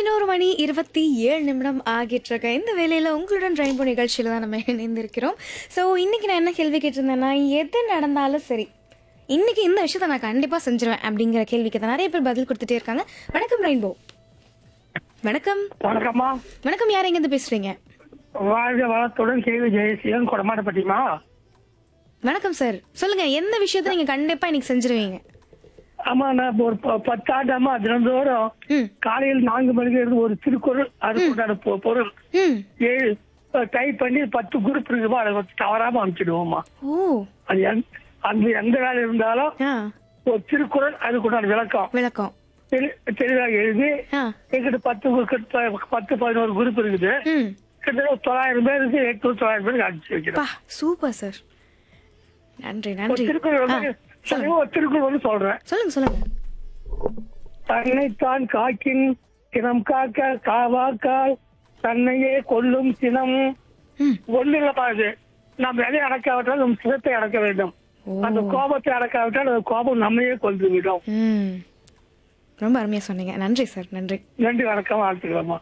பதினோரு மணி இருபத்தி ஏழு நிமிடம் ஆகிட்டு இருக்க இந்த வேலையில் உங்களுடன் ரெயின்போ நிகழ்ச்சியில் தான் நம்ம இணைந்திருக்கிறோம் ஸோ இன்னைக்கு நான் என்ன கேள்வி கேட்டிருந்தேன்னா எது நடந்தாலும் சரி இன்னைக்கு இந்த விஷயத்த நான் கண்டிப்பாக செஞ்சிருவேன் அப்படிங்கிற கேள்விக்கு தான் நிறைய பேர் பதில் கொடுத்துட்டே இருக்காங்க வணக்கம் ரெயின்போ வணக்கம் வணக்கம்மா வணக்கம் யார் எங்கேருந்து பேசுறீங்க வாழ்க வளத்துடன் கேள்வி ஜெயசீலன் கொடமாட்டப்பட்டிமா வணக்கம் சார் சொல்லுங்க எந்த விஷயத்த நீங்க கண்டிப்பா இன்னைக்கு செஞ்சிருவீங்க ஆமா நான் இப்ப ஒரு ப- பத்தாண்டாமா தினந்தோறும் ம் காலையில் நான்கு மணிக்கு இருந்து ஒரு திருக்குறள் அதுக்குண்டான பொ- பொருள் ம் ஏழு டைப் பண்ணி பத்து குரூப் இருக்குமா அதை வந்து தவறாம அனுப்பிச்சிடுவோம்மா ஓ அது எந்த- அந்த எந்த வேலை இருந்தாலும் ஆ ஒரு திருக்குறள் அதுக்குண்டான விளக்கம் விளக்கம் தெளி- தெளிவாக எழுதி ஆ எங்கிட்ட பத்து கு- கிட்ட பத்து பதினோரு குரூப் இருக்குது ம் கிட்டத்தட்ட தொள்ளாயிரம் பேருக்கு எட்நூறு தொள்ளாயிரம் பேருக்கு அனுப்பிச்சு வைக்கிறேன் பா சூப்பர் சார் நன்றி ஒரு நன்றி திருக்குறள் ஆ, வந்து சொல்லுங்க ஒரு திருக்குறள் வந்து சொல்றேன் சொல்லுங்க சொல்லுங்க தன்னைத்தான் காக்கின் சினம் காக்க காவாக்கால் தன்னையே கொல்லும் சினம் ம் ஒண்ணு இல்ல பாருது நம்ம எதை அடக்காவிட்டால் நம் சினத்தை அடக்க வேண்டும் ஓ அந்த கோபத்தை அடக்காவிட்டால் அந்த கோபம் நம்மையே கொண்டு விடும் ம் ரொம்ப அருமையா சொன்னீங்க நன்றி சார் நன்றி நன்றி வணக்கம் வாழ்த்துக்கலாமா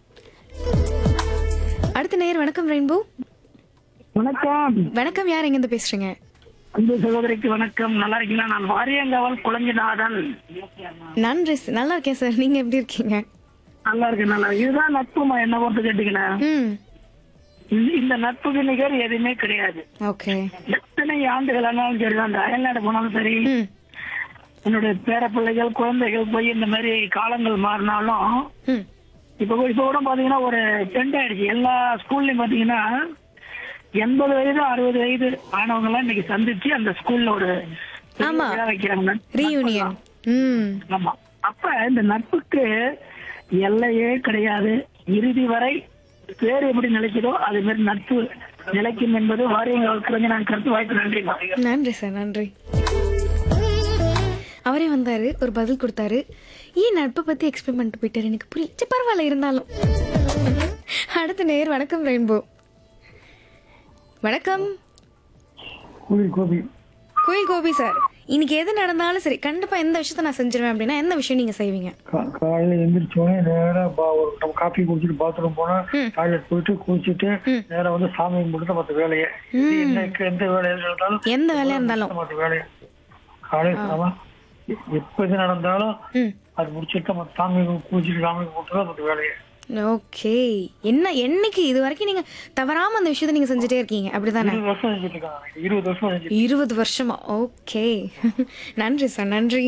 அடுத்த நேர் வணக்கம் ரெயின்போ வணக்கம் வணக்கம் யார் எங்கேருந்து பேசுறீங்க அன்பு சகோதரிக்கு வணக்கம் நல்லா இருக்கீங்களா நான் வாரியங்காவல் குழஞ்சிநாதன் நன்றி sir. நல்லா இருக்கேன் சார் நீங்க எப்படி இருக்கீங்க நல்லா இருக்கு நல்லா இருக்கு. இதுதான் நட்புமா என்ன பொறுத்து கேட்டீங்கன்னா ம் இந்த- இந்த நட்புக்கு நிகர் எதுவுமே கிடையாது ஓகே எத்தனை ஆண்டுகள் ஆனாலும் சரி அந்த அயல்நாடு போனாலும் சரி ம் என்னுடைய பேர பிள்ளைகள் குழந்தைகள் போய் இந்த மாதிரி காலங்கள் மாறினாலும் ம் இப்ப கூட- இப்ப கூட பாத்தீங்கன்னா ஒரு ட்ரெண்ட் ஆயிடுச்சு எல்லா ஸ்கூல்லயும் பாத்தீங்கன்னா எண்பது வயது அறுபது வயது ஆனவங்க எல்லாம் இன்னைக்கு சந்திச்சு அந்த ஸ்கூல்ல ஒரு பெரிய ஆமா. விழா வைக்கிறாங்க ரீயூனியன் ம் ஆமா அப்ப இந்த நட்புக்கு எல்லையே கிடையாது இறுதி வரை பேர் எப்படி நிலைக்குதோ அது மாதிரி நட்பு நிலைக்கும் என்பது வாரியங்கள் குறைஞ்ச நான் கருத்து வாய்ப்பு நன்றி நன்றி சார் நன்றி அவரே வந்தாரு ஒரு பதில் கொடுத்தாரு ஏன் நட்பை பத்தி எக்ஸ்பிளைன் பண்ணிட்டு போயிட்டாரு எனக்கு புரியல சரி, பரவாயில்ல இருந்தாலும் அடுத்த நேர் வணக்கம் ரெயின்போ வணக்கம் கோபி கோயில் கோபி சார் இன்னைக்கு எது நடந்தாலும் சரி கண்டிப்பா எந்த விஷயத்த நான் செஞ்சிருவேன் அப்படின்னா எந்த விஷயம் நீங்க செய்வீங்க கா- காலையில எந்திரிச்சோடனே நேரா பா- ஒரு நம்ம காப்பி குடிச்சிட்டு பாத்ரூம் போனா ம். டாய்லெட் போயிட்டு குளிச்சுட்டு நேரா வந்து சாமி கும்பிட்டு மத்த வேலையை இது என்ன எந்த வேலையா இருந்தாலும் எந்த வேலையா இருந்தாலும் மத்த வேலையை காலையில ஆமா எப்ப இது நடந்தாலும் ம் அது முடிச்சுட்டு மத்த சாமி குளிச்சுட்டு சாமி கும்பிட்டு மத்த வேலையை ஓகே என்ன என்னைக்கு இது வரைக்கும் நீங்க தவறாம அந்த விஷயத்த நீங்க செஞ்சுட்டே இருக்கீங்க அப்படிதானே இருபது வருஷம் செஞ்சுட்டு இருக்காங்க இருபது வருஷம் செஞ்சுட்டு இருபது வருஷமா ஓகே நன்றி சார் நன்றி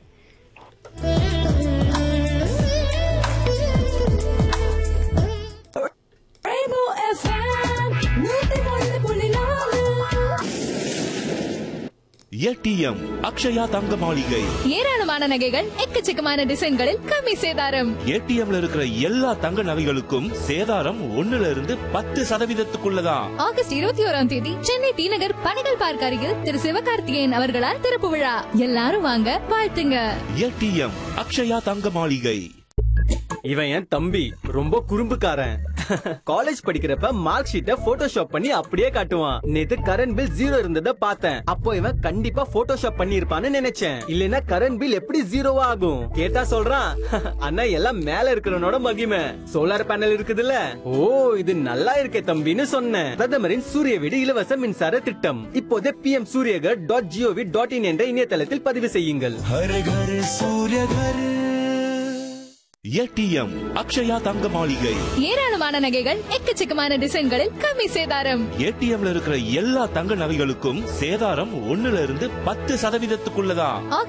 ஏடிஎம் அக்ஷயா தங்க மாளிகை ஏராளமான நகைகள் எக்கச்சக்கமான டிசைன்களில் கம்மி சேதாரம் ஏடிஎம்ல இருக்கிற எல்லா தங்க நகைகளுக்கும் சேதாரம் ஒண்ணுல இருந்து பத்து சதவீதத்துக்குள்ளதான் ஆகஸ்ட் இருபத்தி ஓராம் தேதி சென்னை டி நகர் பணிகள் பார்க் அருகில் திரு சிவகார்த்திகேயன் அவர்களால் திறப்பு விழா எல்லாரும் வாங்க வாழ்த்துங்க ஏடிஎம் அக்ஷயா தங்க மாளிகை இவன் என் தம்பி ரொம்ப குறும்புக்காரன் காலேஜ் படிக்கிறப்ப மார்க் ஷீட்டை போட்டோஷாப் பண்ணி அப்படியே காட்டுவான் நேத்து கரண்ட் பில் ஜீரோ இருந்தத பார்த்தேன் அப்போ இவன் கண்டிப்பா போட்டோஷாப் பண்ணி இருப்பான்னு நினைச்சேன் இல்லனா கரண்ட் பில் எப்படி ஜீரோவா ஆகும் கேட்டா சொல்றான் அண்ணா எல்லாம் மேல இருக்கிறவனோட மகிமை சோலார் பேனல் இருக்குதுல்ல ஓ இது நல்லா இருக்கே தம்பின்னு சொன்னேன் பிரதமரின் சூரிய வீடு இலவச மின்சார திட்டம் இப்போதே P M Suryaghar dot G O V dot in என்ற இணையதளத்தில் பதிவு செய்யுங்கள் ஏடிஎம் அக்ஷயா தங்க மாளிகை ஏராளமான நகைகள் எக்கச்சக்கமான டிசைன்களில் கம்மி சேதாரம் ஏடிஎம்ல இருக்கிற எல்லா தங்க நகைகளுக்கும் சேதாரம் ஒண்ணுல இருந்து பத்து சதவீதத்துக்குள்ளதான் ஆகஸ்ட்